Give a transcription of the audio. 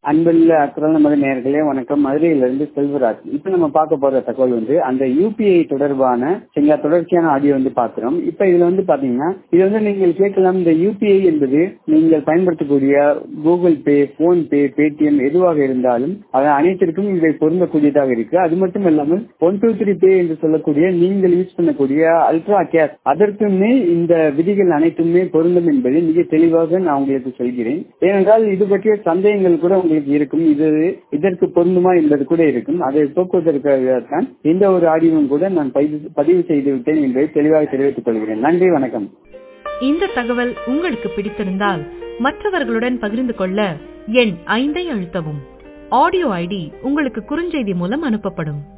அன்புள்ள அக்கறம் நமது நேர்களே வணக்கம் மதுரையிலிருந்து செல்வராஜ் இப்ப நம்ம பார்க்க போற தகவல் வந்து அந்த யூபிஐ தொடர்பான சில தொடர்ச்சியான ஆடியோ வந்து பாக்குறோம் இப்ப இதுல வந்து பாத்தீங்கன்னா இது வந்து நீங்கள் கேட்கலாம் இந்த யூபிஐ என்பது நீங்கள் பயன்படுத்தக்கூடிய Google Pay PhonePe Paytm எதுவாக இருந்தாலும் அது அனைத்திற்கும் இவை பொருந்தக்கூடியதாக இருக்கு அது மட்டும் இல்லாமல் ஒன் டூ த்ரீ பே என்று சொல்லக்கூடிய நீங்கள் யூஸ் பண்ணக்கூடிய அல்ட்ரா கேஷ் அதற்குமே இந்த விதிகள் அனைத்துமே பொருந்தும் என்பதை மிக தெளிவாக நான் உங்களுக்கு சொல்கிறேன் ஏனென்றால் இது பற்றிய சந்தேகங்கள் கூட உங்களுக்கு இருக்கும் இது இதற்கு பொருந்துமா என்பது கூட இருக்கும் அதை போக்குவதற்காகத்தான் இந்த ஒரு ஆடியோவும் கூட நான் பதிவு- பதிவு செய்து விட்டேன் என்பதை தெளிவாக தெரிவித்துக் கொள்கிறேன் நன்றி வணக்கம் இந்த தகவல் உங்களுக்கு பிடித்திருந்தால் மற்றவர்களுடன் பகிர்ந்து கொள்ள எண் ஐந்தை அழுத்தவும் ஆடியோ ஐடி உங்களுக்கு குறுஞ்செய்தி மூலம் அனுப்பப்படும்